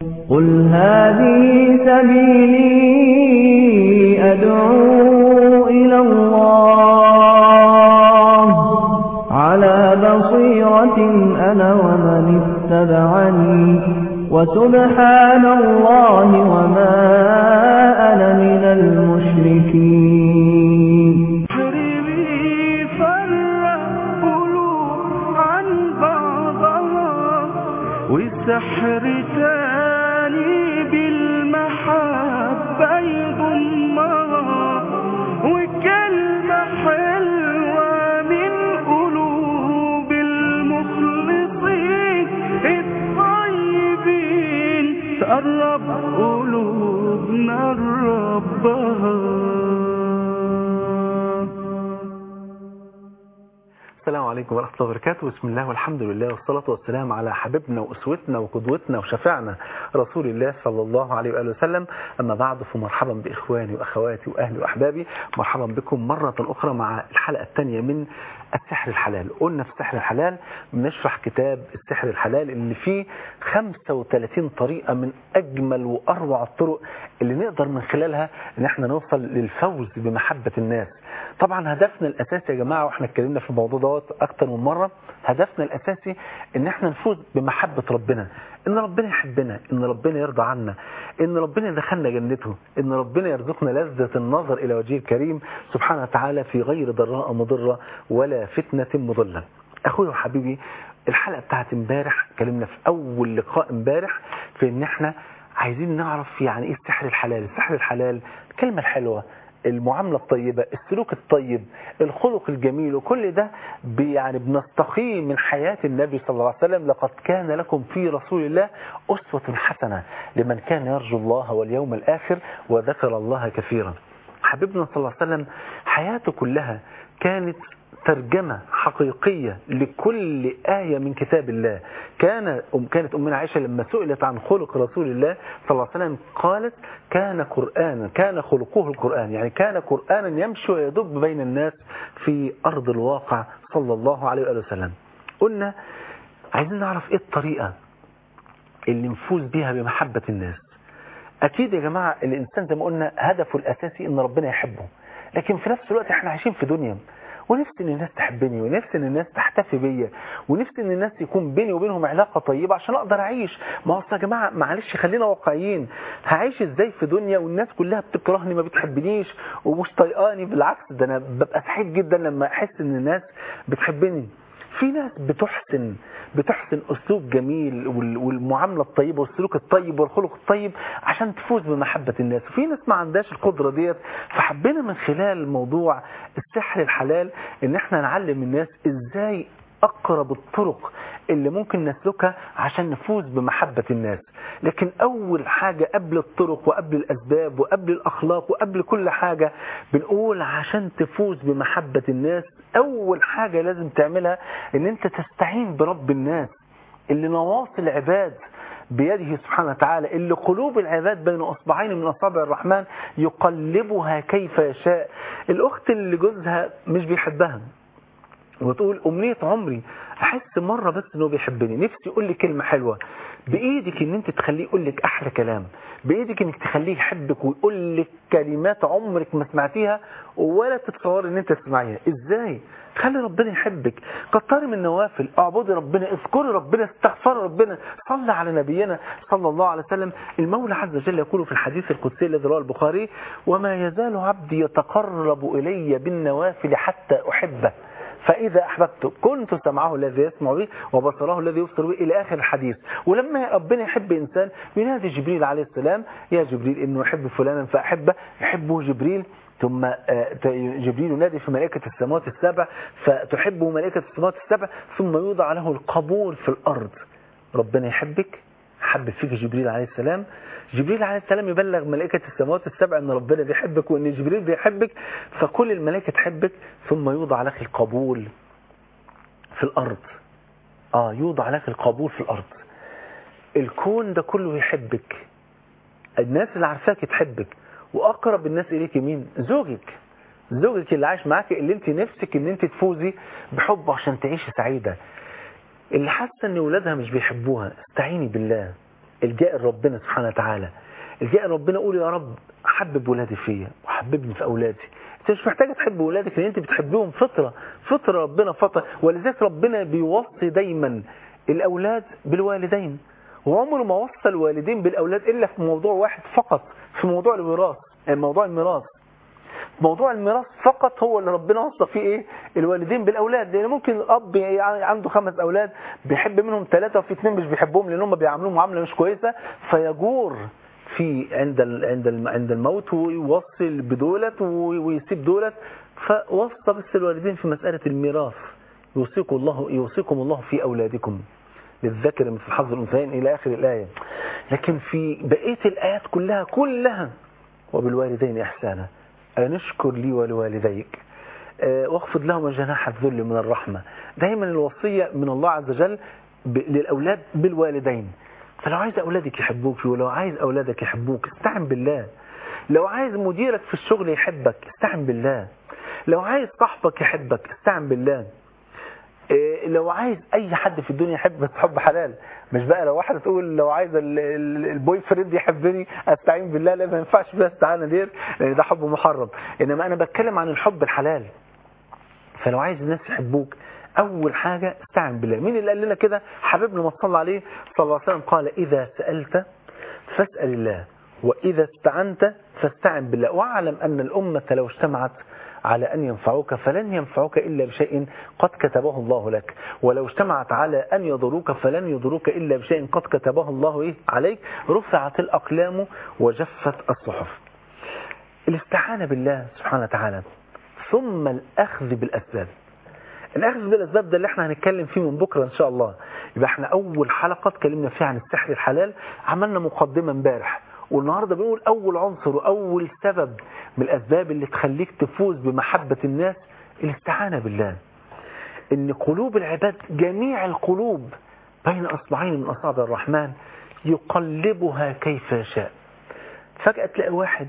قل هذه سبيلي أدعو إلى الله على بصيرة أنا ومن اتبعني وسبحان الله وما أنا من المشركين حبيبي فرق قلوب عن بعضها والسحر تاني بالمحبة يضمها وكلمة حلوة من قلوب المخلصين الطيبين تقرب قلوبنا لربها السلام عليكم ورحمة الله وبركاته بسم الله والحمد لله والصلاة والسلام على حبيبنا وأسوتنا وقدوتنا وشفعنا رسول الله صلى الله عليه وآله وسلم أما بعد فمرحبا بإخواني وأخواتي وأهلي وأحبابي مرحبا بكم مرة أخرى مع الحلقة الثانية من السحر الحلال قلنا في السحر الحلال بنشرح كتاب السحر الحلال اللي فيه 35 طريقة من أجمل وأروع الطرق اللي نقدر من خلالها ان احنا نوصل للفوز بمحبة الناس طبعا هدفنا الاساسي يا جماعة واحنا اتكلمنا في الموضوع دوت اكتر من مرة هدفنا الاساسي ان احنا نفوز بمحبة ربنا ان ربنا يحبنا ان ربنا يرضى عنا ان ربنا يدخلنا جنته ان ربنا يرزقنا لذة النظر الى وجهه الكريم سبحانه وتعالى في غير ضراء مضرة ولا فتنة مضلة اخوي وحبيبي الحلقة بتاعت امبارح اتكلمنا في اول لقاء امبارح في ان احنا عايزين نعرف يعني ايه السحر الحلال السحر الحلال الكلمة الحلوة المعاملة الطيبة السلوك الطيب الخلق الجميل وكل ده بي- يعني بنستقيه من حياة النبي صلى الله عليه وسلم لقد كان لكم في رسول الله أسوة حسنة لمن كان يرجو الله واليوم الآخر وذكر الله كثيرا حبيبنا صلى الله عليه وسلم حياته كلها كانت ترجمة حقيقية لكل آية من كتاب الله كان كانت أمنا عائشة لما سئلت عن خلق رسول الله صلى الله عليه وسلم قالت كان قرآنا كان خلقه القرآن يعني كان قرآنا يمشي ويدب بين الناس في أرض الواقع صلى الله عليه وآله وسلم قلنا عايزين نعرف إيه الطريقة اللي نفوز بيها بمحبة الناس أكيد يا جماعة الإنسان زي ما قلنا هدفه الأساسي إن ربنا يحبه لكن في نفس الوقت إحنا عايشين في دنيا ونفسي ان الناس تحبني ونفسي ان الناس تحتفي بيا ونفسي ان الناس يكون بيني وبينهم علاقه طيبه عشان اقدر اعيش ما اصل يا جماعه معلش خلينا واقعيين هعيش ازاي في دنيا والناس كلها بتكرهني ما بتحبنيش ومش طايقاني بالعكس ده انا ببقى سعيد جدا لما احس ان الناس بتحبني في ناس بتحسن بتحسن اسلوب جميل وال- والمعامله الطيبه والسلوك الطيب والخلق الطيب عشان تفوز بمحبه الناس وفي ناس ما عندهاش القدره ديت فحبينا من خلال موضوع السحر الحلال ان احنا نعلم الناس ازاي اقرب الطرق اللي ممكن نسلكها عشان نفوز بمحبة الناس لكن اول حاجة قبل الطرق وقبل الاسباب وقبل الاخلاق وقبل كل حاجة بنقول عشان تفوز بمحبة الناس اول حاجة لازم تعملها ان انت تستعين برب الناس اللي نواصي العباد بيده سبحانه وتعالى اللي قلوب العباد بين اصبعين من اصابع الرحمن يقلبها كيف يشاء الاخت اللي جوزها مش بيحبها وتقول أمنية عمري أحس مرة بس إنه بيحبني نفسي يقول لي كلمة حلوة بإيدك إن أنت تخليه يقول لك أحلى كلام بإيدك إنك تخليه يحبك ويقول لك كلمات عمرك ما سمعتيها ولا تتصور إن أنت تسمعيها إزاي خلي ربنا يحبك كتري من النوافل اعبدي ربنا اذكري ربنا استغفري ربنا صلي على نبينا صلى الله عليه وسلم المولى عز وجل يقول في الحديث القدسي الذي رواه البخاري وما يزال عبدي يتقرب إلي بالنوافل حتى أحبه فإذا أحببته كنت سمعه الذي يسمع به وبصره الذي يبصر به إلى آخر الحديث ولما ربنا يحب إنسان ينادي جبريل عليه السلام يا جبريل إنه يحب فلانا فأحبه يحبه جبريل ثم آه، جبريل ينادي في ملائكة السماوات السبع فتحبه ملائكة السماوات السبع ثم يوضع له القبول في الأرض ربنا يحبك حب فيك جبريل عليه السلام جبريل عليه السلام يبلغ ملائكة السماوات السبع ان ربنا بيحبك وان جبريل بيحبك فكل الملائكة تحبك ثم يوضع لك القبول في الارض اه يوضع لك القبول في الارض الكون ده كله يحبك الناس اللي عارفاك تحبك واقرب الناس اليك مين زوجك زوجك اللي عايش معاك اللي انت نفسك ان انت تفوزي بحبه عشان تعيشي سعيده اللي حاسه ان ولادها مش بيحبوها استعيني بالله الجاء لربنا سبحانه وتعالى الجاء لربنا قول يا رب حبب ولادي فيا وحببني في اولادي انت مش محتاج تحب ولادك لان انت بتحبهم فطره فطره ربنا فطر ولذلك ربنا بيوصي دايما الاولاد بالوالدين وعمره ما وصى الوالدين بالاولاد الا في موضوع واحد فقط في موضوع الوراث موضوع الميراث موضوع الميراث فقط هو اللي ربنا وصى فيه ايه الوالدين بالاولاد لان ممكن الاب يعني عنده خمس اولاد بيحب منهم ثلاثه وفي اثنين مش بيحبهم لان هم بيعاملوهم معامله مش كويسه فيجور في عند ال عند ال عند الموت ويوصل بدولت ويسيب دولت فوصى بس الوالدين في مساله الميراث يوصيكم الله يوصيكم الله في اولادكم للذكر مثل حظ الانثيين الى اخر الايه لكن في بقيه الايات كلها كلها وبالوالدين احسانا أن اشكر لي ولوالديك واخفض لهما جناح الذل من الرحمة دايما الوصية من الله عز وجل للأولاد بالوالدين فلو عايز أولادك يحبوك ولو عايز أولادك يحبوك استعن بالله لو عايز مديرك في الشغل يحبك استعن بالله لو عايز صاحبك يحبك استعن بالله لو عايز اي حد في الدنيا يحب بس حب حلال مش بقى لو واحده تقول لو عايز البوي فريند يحبني استعين بالله لا ما ينفعش بس تعالى دير لان ده حب محرم انما انا بتكلم عن الحب الحلال فلو عايز الناس يحبوك اول حاجه استعن بالله مين اللي قال لنا كده حبيبنا ما صلى عليه صلى الله عليه وسلم قال اذا سالت فاسال الله واذا استعنت فاستعن بالله واعلم ان الامه لو اجتمعت على أن ينفعوك فلن ينفعوك إلا بشيء قد كتبه الله لك ولو اجتمعت على أن يضروك فلن يضروك إلا بشيء قد كتبه الله إيه عليك رفعت الأقلام وجفت الصحف الاستعانة بالله سبحانه وتعالى ثم الأخذ بالأسباب الأخذ بالأسباب ده اللي احنا هنتكلم فيه من بكرة إن شاء الله يبقى احنا أول حلقة اتكلمنا فيها عن السحر الحلال عملنا مقدمة امبارح والنهاردة بنقول أول عنصر وأول سبب من الأسباب اللي تخليك تفوز بمحبة الناس الاستعانة بالله إن قلوب العباد جميع القلوب بين أصبعين من أصابع الرحمن يقلبها كيف يشاء فجأة تلاقي واحد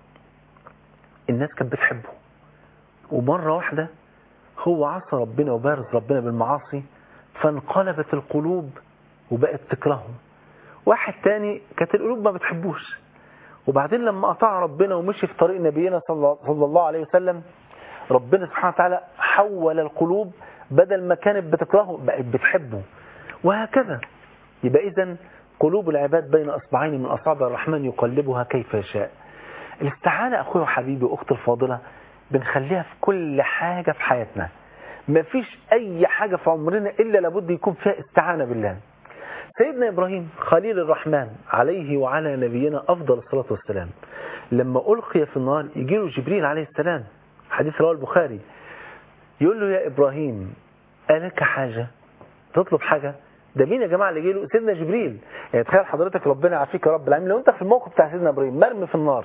الناس كانت بتحبه ومرة واحدة هو عصى ربنا وبارز ربنا بالمعاصي فانقلبت القلوب وبقت تكرهه واحد تاني كانت القلوب ما بتحبوش وبعدين لما أطاع ربنا ومشي في طريق نبينا صلى الله عليه وسلم ربنا سبحانه وتعالى حول القلوب بدل ما كانت بتكرهه بقت بتحبه وهكذا يبقى إذا قلوب العباد بين أصبعين من أصابع الرحمن يقلبها كيف يشاء الاستعانة أخوي وحبيبي وأختي الفاضلة بنخليها في كل حاجة في حياتنا مفيش أي حاجة في عمرنا إلا لابد يكون فيها استعانة بالله سيدنا إبراهيم خليل الرحمن عليه وعلى نبينا أفضل الصلاة والسلام لما ألقي في النار يجي له جبريل عليه السلام حديث رواه البخاري يقول له يا إبراهيم ألك حاجة تطلب حاجة ده مين يا جماعة اللي جه له سيدنا جبريل يعني تخيل حضرتك ربنا يعافيك يا رب العالمين لو أنت في الموقف بتاع سيدنا إبراهيم مرمي في النار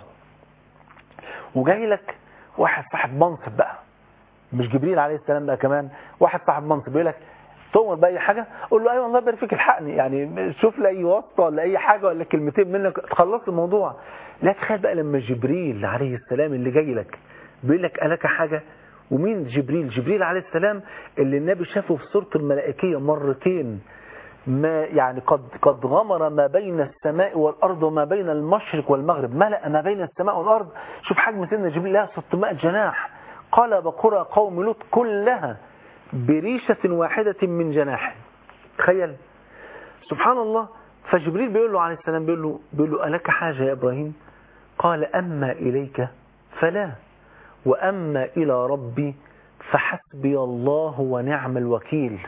وجاي لك واحد صاحب منصب بقى مش جبريل عليه السلام بقى كمان واحد صاحب منصب يقول لك تؤمر بأي حاجة قول له أيوة الله يبارك فيك الحقني يعني شوف لي أي واسطة ولا أي حاجة ولا كلمتين منك تخلص الموضوع لا تخيل بقى لما جبريل عليه السلام اللي جاي لك بيقول لك ألك حاجة ومين جبريل جبريل عليه السلام اللي النبي شافه في صورة الملائكية مرتين ما يعني قد قد غمر ما بين السماء والأرض وما بين المشرق والمغرب ملأ ما بين السماء والأرض شوف حجم سيدنا جبريل لها 600 جناح قلب قرى قوم لوط كلها بريشة واحدة من جناح تخيل سبحان الله فجبريل بيقول له عليه السلام بيقول له, بيقول له ألك حاجة يا إبراهيم قال أما إليك فلا وأما إلى ربي فحسبي الله ونعم الوكيل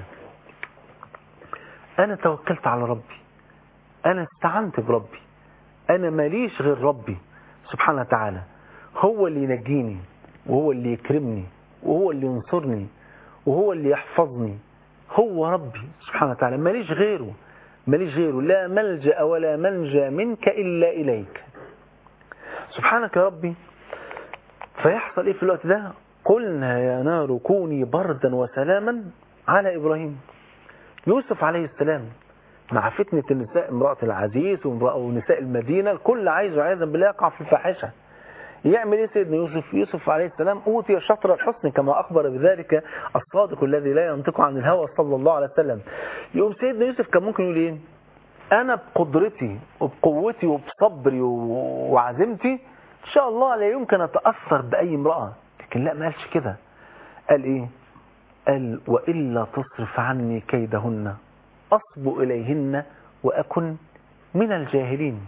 أنا توكلت على ربي أنا استعنت بربي أنا ماليش غير ربي سبحانه وتعالى هو اللي ينجيني وهو اللي يكرمني وهو اللي ينصرني وهو اللي يحفظني هو ربي سبحانه وتعالى ماليش غيره ماليش غيره لا ملجأ ولا منجى منك إلا إليك سبحانك يا ربي فيحصل إيه في الوقت ده قلنا يا نار كوني بردا وسلاما على إبراهيم يوسف عليه السلام مع فتنة النساء امرأة العزيز ونساء المدينة الكل عايز وعياذا بالله يقع في الفاحشة يعمل ايه سيدنا يوسف يوسف عليه السلام اوتي شطر الحسن كما اخبر بذلك الصادق الذي لا ينطق عن الهوى صلى الله عليه وسلم يقوم سيدنا يوسف كان ممكن يقول ايه انا بقدرتي وبقوتي وبصبري و- وعزيمتي ان شاء الله لا يمكن اتاثر باي امراه لكن لا ما قالش كده قال ايه قال والا تصرف عني كيدهن اصب اليهن واكن من الجاهلين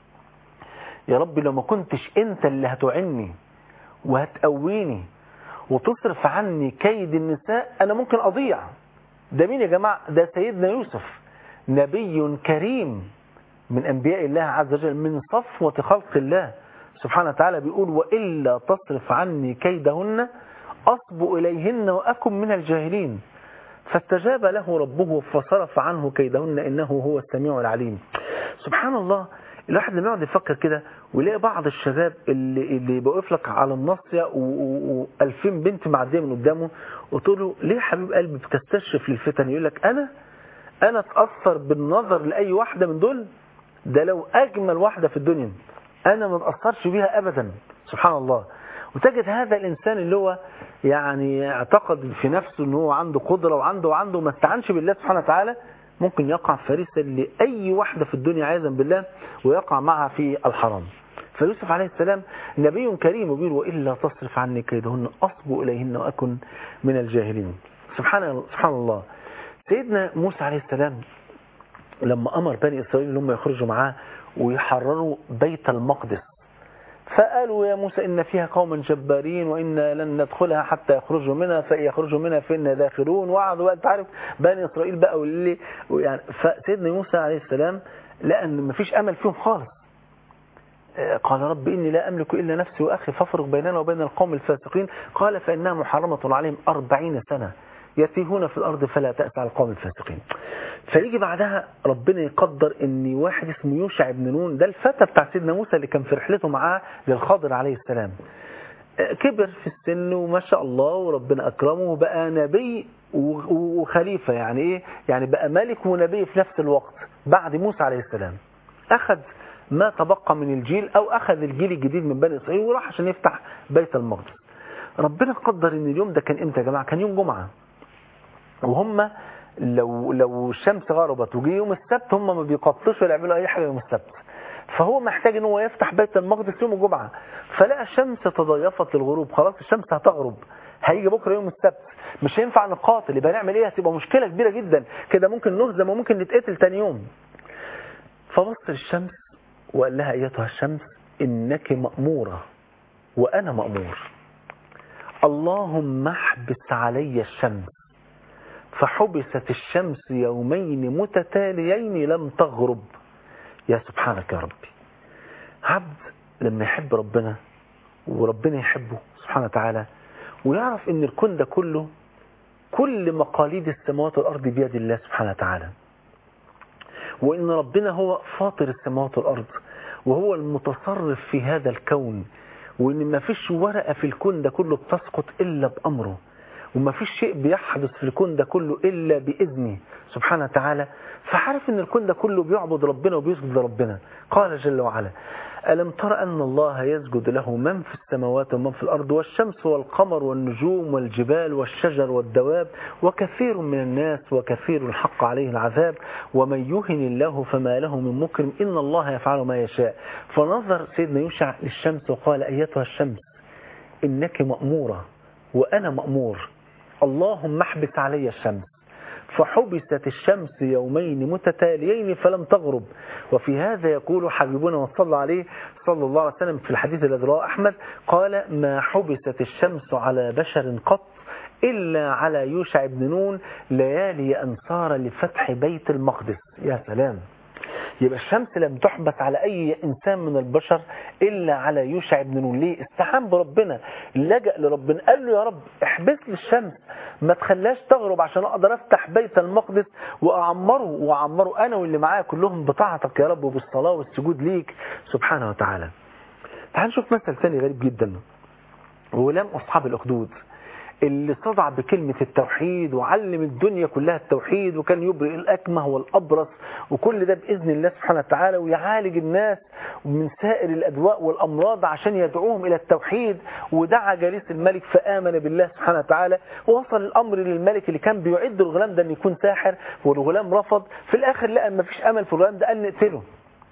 يا رب لو ما كنتش انت اللي هتعني وهتقويني وتصرف عني كيد النساء انا ممكن اضيع ده مين يا جماعه ده سيدنا يوسف نبي كريم من انبياء الله عز وجل من صفوه خلق الله سبحانه وتعالى بيقول والا تصرف عني كيدهن اصب اليهن واكن من الجاهلين فاستجاب له ربه فصرف عنه كيدهن انه هو السميع العليم سبحان الله الواحد لما يقعد يفكر كده ويلاقي بعض الشباب اللي اللي بيوقف لك على الناصيه و2000 بنت معديه من قدامه وتقول له ليه يا حبيب قلبي بتستشرف للفتن يقول لك انا انا اتاثر بالنظر لاي واحده من دول ده لو اجمل واحده في الدنيا انا ما اتاثرش بيها ابدا سبحان الله وتجد هذا الانسان اللي هو يعني اعتقد في نفسه ان هو عنده قدره وعنده وعنده ما استعنش بالله سبحانه وتعالى ممكن يقع فريسا لاي واحده في الدنيا عياذا بالله ويقع معها في الحرام فيوسف عليه السلام نبي كريم وبيقول والا تصرف عني كيدهن اصب اليهن واكن من الجاهلين سبحان سبحان الله سيدنا موسى عليه السلام لما امر بني اسرائيل ان هم يخرجوا معاه ويحرروا بيت المقدس فقالوا يا موسى إن فيها قوما جبارين وإنا لن ندخلها حتى يخرجوا منها فإن يخرجوا منها فإنا داخلون وقعدوا بقى تعرف بني إسرائيل بقى واللي يعني فسيدنا موسى عليه السلام لأن ما فيش أمل فيهم خالص قال رب إني لا أملك إلا نفسي وأخي فافرق بيننا وبين القوم الفاسقين قال فإنها محرمة عليهم أربعين سنة يتيهون في الأرض فلا تأس على القوم الفاسقين فيجي بعدها ربنا يقدر ان واحد اسمه يوشع بن نون ده الفتى بتاع سيدنا موسى اللي كان في رحلته معاه للخضر عليه السلام كبر في السن وما شاء الله وربنا اكرمه وبقى نبي وخليفة يعني ايه يعني بقى ملك ونبي في نفس الوقت بعد موسى عليه السلام اخذ ما تبقى من الجيل او اخذ الجيل الجديد من بني اسرائيل وراح عشان يفتح بيت المقدس ربنا قدر ان اليوم ده كان امتى يا جماعه كان يوم جمعه وهم لو لو الشمس غربت وجي يوم السبت هم ما بيقطشوا ولا يعملوا اي حاجه يوم السبت فهو محتاج ان هو يفتح بيت المقدس يوم الجمعه فلقى الشمس تضيفت للغروب خلاص الشمس هتغرب هيجي بكره يوم السبت مش هينفع نقاتل يبقى نعمل ايه هتبقى مشكله كبيره جدا كده ممكن نهزم وممكن نتقتل تاني يوم فبص للشمس وقال لها ايتها الشمس انك ماموره وانا مامور اللهم احبس علي الشمس فحبست الشمس يومين متتاليين لم تغرب يا سبحانك يا ربي عبد لما يحب ربنا وربنا يحبه سبحانه وتعالى ويعرف ان الكون ده كله كل مقاليد السماوات والارض بيد الله سبحانه وتعالى وان ربنا هو فاطر السماوات والارض وهو المتصرف في هذا الكون وان ما فيش ورقه في الكون ده كله بتسقط الا بامره وما فيش شيء بيحدث في الكون ده كله إلا بإذنه سبحانه وتعالى فعارف ان الكون ده كله بيعبد ربنا وبيسجد لربنا قال جل وعلا ألم تر أن الله يسجد له من في السماوات ومن في الأرض والشمس والقمر والنجوم والجبال والشجر والدواب وكثير من الناس وكثير الحق عليه العذاب ومن يهن الله فما له من مكرم إن الله يفعل ما يشاء فنظر سيدنا يوشع للشمس وقال أيتها الشمس إنك مأمورة وأنا مأمور اللهم احبس علي الشمس فحبست الشمس يومين متتاليين فلم تغرب وفي هذا يقول حبيبنا وصلى عليه صلى الله عليه وسلم في الحديث الذي رواه أحمد قال ما حبست الشمس على بشر قط إلا على يوشع بن نون ليالي أنصار لفتح بيت المقدس يا سلام يبقى الشمس لم تحبس على أي إنسان من البشر إلا على يوشع بن نون ليه استحام بربنا لجأ لربنا قال له يا رب احبس لي الشمس ما تخليهاش تغرب عشان أقدر أفتح بيت المقدس وأعمره وأعمره أنا واللي معايا كلهم بطاعتك يا رب وبالصلاة والسجود ليك سبحانه وتعالى تعال نشوف مثل ثاني غريب جدا غلام أصحاب الأخدود اللي صدع بكلمة التوحيد وعلم الدنيا كلها التوحيد وكان يبرئ الأكمه والأبرص وكل ده بإذن الله سبحانه وتعالى ويعالج الناس ومن سائر الأدواء والأمراض عشان يدعوهم إلى التوحيد ودعا جليس الملك فآمن بالله سبحانه وتعالى ووصل الأمر للملك اللي كان بيعد الغلام ده أن يكون ساحر والغلام رفض في الآخر لقى ما فيش أمل في الغلام ده قال نقتله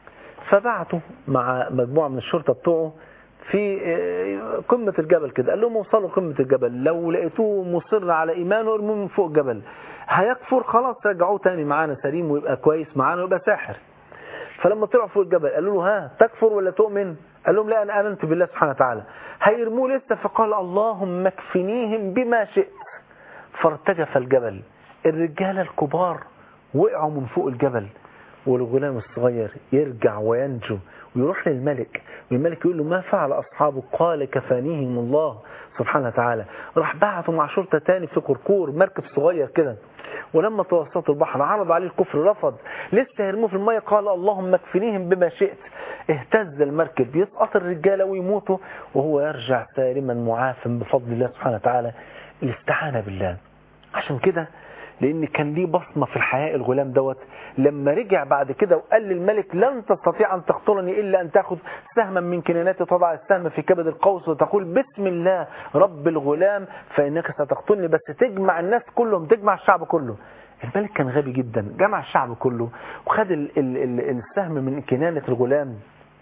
فبعته مع مجموعة من الشرطة بتوعه في قمة الجبل كده قال لهم وصلوا قمة الجبل لو لقيتوه مصر على إيمانه ارموه من فوق الجبل هيكفر خلاص رجعوه تاني معانا سليم ويبقى كويس معانا ويبقى ساحر فلما طلعوا فوق الجبل قالوا له ها تكفر ولا تؤمن قال لهم لا أنا آمنت بالله سبحانه وتعالى هيرموه لسه فقال اللهم اكفنيهم بما شئت فارتجف الجبل الرجالة الكبار وقعوا من فوق الجبل والغلام الصغير يرجع وينجو ويروح للملك والملك يقول له ما فعل أصحابه قال كفانيهم الله سبحانه وتعالى راح بعثوا مع شرطة تاني في كركور مركب صغير كده ولما توسطوا البحر عرض عليه الكفر رفض لسه يرموه في المية قال اللهم اكفنيهم بما شئت اهتز المركب يسقط الرجالة ويموتوا وهو يرجع سالما معافا بفضل الله سبحانه وتعالى الاستعانة بالله عشان كده لان كان ليه بصمة في الحياة الغلام دوت لما رجع بعد كده وقال للملك لن تستطيع ان تقتلني الا ان تاخذ سهما من كناناتي تضع السهم في كبد القوس وتقول بسم الله رب الغلام فانك ستقتلني بس تجمع الناس كلهم تجمع الشعب كله الملك كان غبي جدا جمع الشعب كله وخد ال ال ال السهم من كنانة الغلام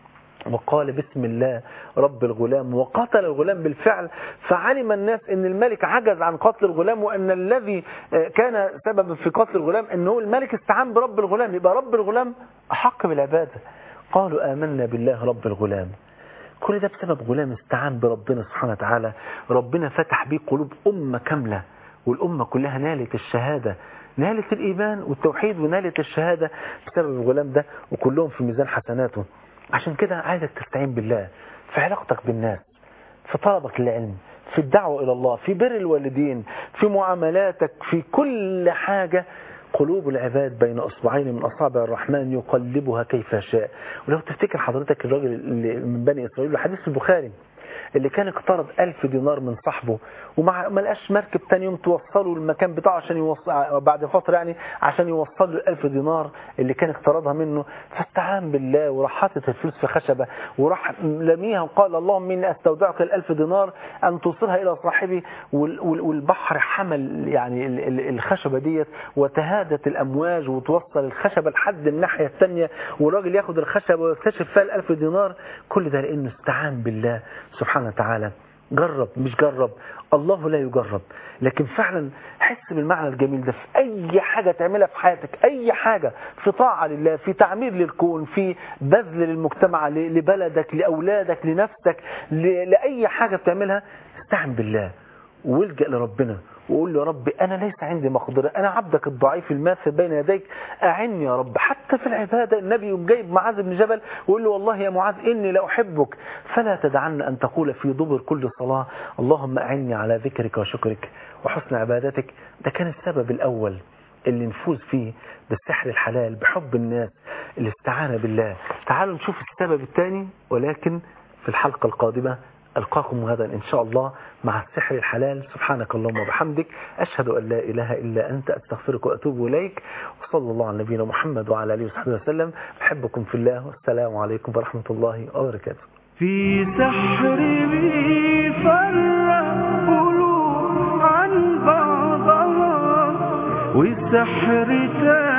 وقال بسم الله رب الغلام وقتل الغلام بالفعل فعلم الناس ان الملك عجز عن قتل الغلام وان الذي كان سببا في قتل الغلام انه الملك استعان برب الغلام يبقى رب الغلام احق بالعبادة قالوا آمنا بالله رب الغلام كل ده بسبب غلام استعان بربنا سبحانه وتعالى ربنا فتح بيه قلوب أمة كاملة والأمة كلها نالت الشهادة نالت الإيمان والتوحيد ونالت الشهادة بسبب الغلام ده وكلهم في ميزان حسناته عشان كده عايزك تستعين بالله في علاقتك بالناس في طلبك للعلم في الدعوة إلى الله في بر الوالدين في معاملاتك في كل حاجة قلوب العباد بين أصبعين من أصابع الرحمن يقلبها كيف شاء ولو تفتكر حضرتك الراجل اللي من بني إسرائيل الحديث البخاري اللي كان اقترض ألف دينار من صاحبه وما ما لقاش مركب تاني يوم توصله المكان بتاعه عشان يوصل بعد فترة يعني عشان يوصل له الألف دينار اللي كان اقترضها منه فاستعان بالله وراح حاطط الفلوس في خشبة وراح لميها وقال اللهم إني أستودعك الألف دينار أن توصلها إلى صاحبي والبحر حمل يعني الخشبة ديت وتهادت الأمواج وتوصل الخشبة لحد الناحية الثانية والراجل ياخد الخشبة ويكتشف فيها الألف دينار كل ده لأنه استعان بالله سبحانه وتعالى جرب مش جرب الله لا يجرب لكن فعلا حس بالمعنى الجميل ده في اي حاجة تعملها في حياتك اي حاجة في طاعة لله في تعمير للكون في بذل للمجتمع لبلدك لأولادك لنفسك لأي حاجة بتعملها استعن بالله والجأ لربنا وقول له يا رب أنا ليس عندي مقدرة أنا عبدك الضعيف الماثل بين يديك أعني يا رب حتى في العبادة النبي يوم جايب معاذ بن جبل ويقول له والله يا معاذ إني لأحبك فلا تدعن أن تقول في دبر كل صلاة اللهم أعني على ذكرك وشكرك وحسن عبادتك ده كان السبب الأول اللي نفوز فيه بالسحر الحلال بحب الناس الاستعانة بالله تعالوا نشوف السبب الثاني ولكن في الحلقة القادمة ألقاكم غدا إن شاء الله مع السحر الحلال سبحانك اللهم وبحمدك أشهد أن لا إله إلا أنت أستغفرك وأتوب إليك وصلى الله على نبينا محمد وعلى آله وصحبه وسلم بحبكم في الله والسلام عليكم ورحمة الله وبركاته في سحر بيفرق قلوب عن بعضها والسحر تاني